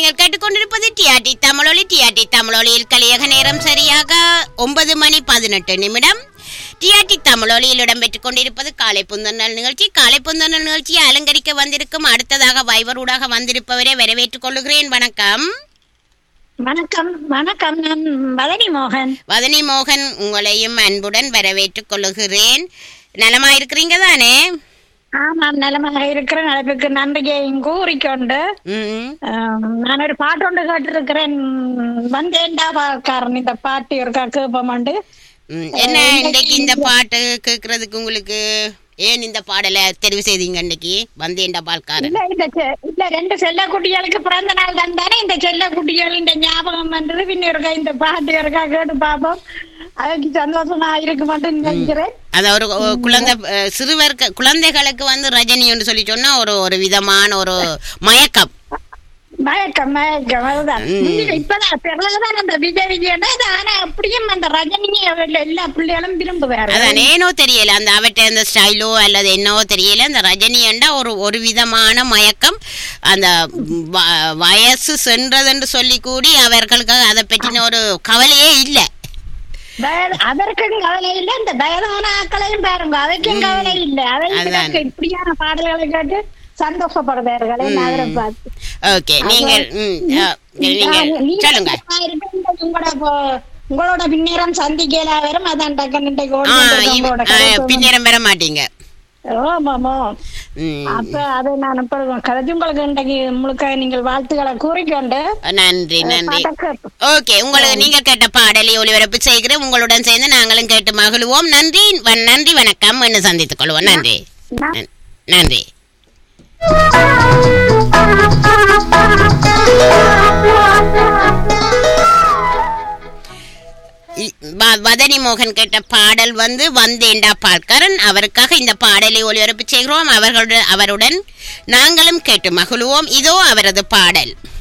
நீங்கள் கேட்டுக்கொண்டிருப்பது டிஆர்டி தமிழொலி டிஆர்டி தமிழொலியில் கலியக நேரம் சரியாக ஒன்பது மணி பதினெட்டு நிமிடம் டிஆர்டி தமிழொலியில் இடம்பெற்றுக் கொண்டிருப்பது காலை புந்தனல் நிகழ்ச்சி காலை புந்தனல் நிகழ்ச்சியை அலங்கரிக்க வந்திருக்கும் அடுத்ததாக வைவரூடாக வந்திருப்பவரை வரவேற்றுக் கொள்ளுகிறேன் வணக்கம் வணக்கம் வணக்கம் நான் வதனி மோகன் வதனி மோகன் உங்களையும் அன்புடன் வரவேற்றுக் கொள்ளுகிறேன் நலமா இருக்கிறீங்க தானே ஆமாம் நலமாக இருக்கிற நலப்புக்கு நன்றியையும் கூறிக்கொண்டு ம் ஆம், நான் ஒரு பாட்டு ஒன்று கேட்டிருக்கிறேன் வந்தேன்டா பாக்காரன் இந்த பாட்டு இருக்கா கேட்போமாண்டு ம், என்ன இன்னைக்கு இந்த பாட்டு கேட்கறதுக்கு உங்களுக்கு ஏன் இந்த பாடலை தெரிவு செய்தீங்க இன்னைக்கு வந்தேன்டா பால்காரன் இல்ல இந்த செ- இல்ல ரெண்டு செல்ல குட்டிகளுக்கு பிறந்த நாள் தான் தானே இந்த செல்ல குட்டிகள் இந்த ஞாபகம் வந்தது பின்ன இருக்கா இந்த பாட்டு இருக்கா கேட்டு பார்ப்போம் அதுக்கு சந்தோஷமா இருக்க மாட்டேன்னு நினைக்கிறேன் அது ஒரு ஒரு குழந்தை அஹ், சிறுவருக்கு குழந்தைகளுக்கு வந்து ரஜினி என்று சொல்லி சொன்னா ஒரு ஒரு விதமான ஒரு மயக்கம் மயக்கம் மயக்கம் அதுதான் முந்தி- இப்பதான் பிறகுதான் அந்த விஜய் விஜயன்னா அது ஆனா அப்படியும் அந்த ரஜினியை அவர்கள் எல்லா பிள்ளைகளும் விரும்புவாரு அதான் ஏனோ தெரியல அந்த அவற்றை அந்த ஸ்டைலோ அல்லது என்னவோ தெரியல அந்த ரஜினி என்றா ஒரு ஒரு விதமான மயக்கம் அந்த வ- வயசு சென்றதென்று சொல்லி கூடி அவர்களுக்கு அதை பற்றின ஒரு கவலையே இல்லை வய- அதற்கும் கவலை இல்ல இந்த வயதான ஆக்களையும் பாருங்க அதுக்கும் கவலை இல்ல அதையும் அதான். கிடக்கு. இப்படியான பாடல்களை கேட்டு சந்தோஷப்படுவார்கள் என்ன அவரை பார்த்து ஓகே நீங்கள் ம், அஹ், நீங்க நீங்க சொல்லுங்க இருக்க உங்களோட இப்போ- உங்களோட பின்னேரம் சந்திக்கல வரும் அதான் டக்குன்னு இன்றைக்கு ஓடி ஆ, வந்திருக்கேன் இவ- உங்களோட ஆ, கதை சொல்லுங்க. பின்னேரம் பெற மாட்டீங்க ஆமாமோ ம், அப்ப அதை நான் இப்ப கதைச்சு உங்களுக்கு இன்றைக்கு முழுக்க நீங்கள் வாழ்த்துக்களை கூறிக்கொண்டு நன்றி நன்றி பாட்டை கேட்போம். ஓகே உங்களுக்கு நீங்க கேட்ட பாடலை ஒளிபரப்பு செய்கிறேன் உங்களுடன் சேர்ந்து நாங்களும் கேட்டு மகிழ்வோம் நன்றி வ- நன்றி வணக்கம் என்று சந்தித்துக் கொள்வோம் நன்றி நான் நன்- நன்றி இ- வ- வதனி மோகன் கேட்ட பாடல் வந்து வந்தேண்டா பால்கரன் அவருக்காக இந்த பாடலை ஒளிபரப்பு செய்கிறோம் அவர்களுடன் அவருடன் நாங்களும் கேட்டு மகிழ்வோம் இதோ அவரது பாடல்